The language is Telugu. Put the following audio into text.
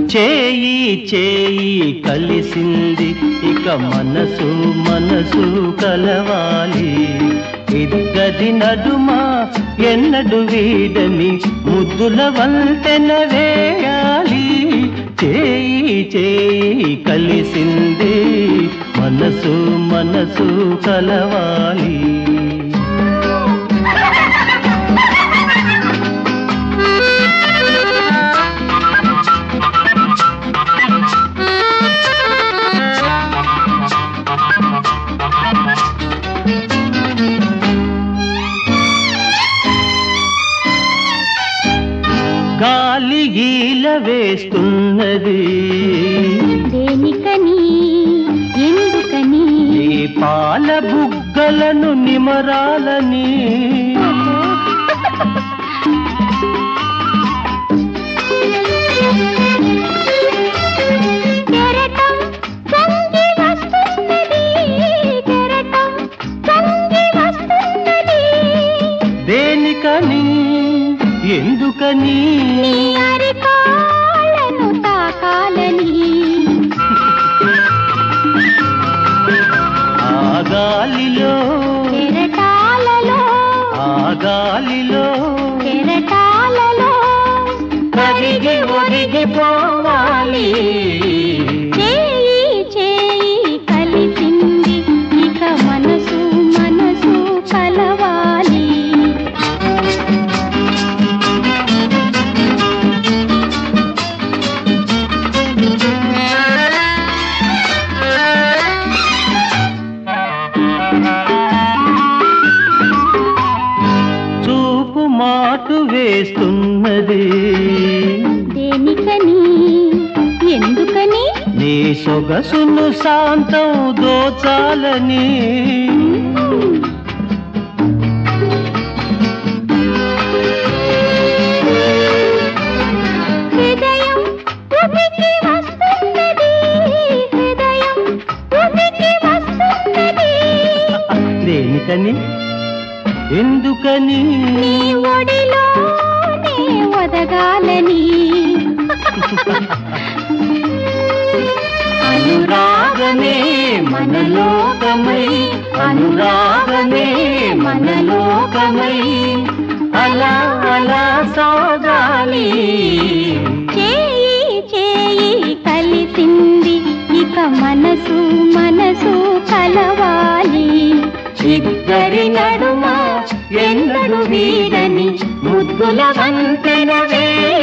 చేయి చేయి కలిసింది ఇక మనసు మనసు కలవాలి ఇద్దరి నడుమ ఎన్నడు వీడని ముద్దుల వంతెన వేయాలి చేయి చేయి కలిసింది మనసు మనసు కలవాలి గాలి గీల వేస్తున్నది దేనికని ఎందుకని ఈ పాల బుగ్గలను నిమరాలని కెరటం పొంగి వస్తున్నది కెరటం పొంగి వస్తున్నది దేనికని ఎందుకని నీ అరికాళ్ళను తాకాలని ఆ గాలిలో కెరటాలలో ఆ గాలిలో కెరటాలలో కరిగి ఒరిగిపోవాలి చేయి చేయి కలిసింది ఇక మనసు మనసు కలవాలి చూపు మాటు వేస్తున్నది దేనికని ఎందుకని నీ సొగసును శాంతం దోచాలని హృదయం ఉనికి వస్తున్నది హృదయం ఉనికి వస్తున్నది దేనికని ఎందుకని నీ ఒడిలోనే ఒదగాలని అనురాగమే మనలోకమై అనురాగమే మనలోకమై అలా అలా సాగాలి చేయి చేయి కలిసింది ఇక మనసు మనసు కలవాలి ఇద్దరి నడుమ ఎన్నడు వీడని ముద్దుల వంతెన వేయాలి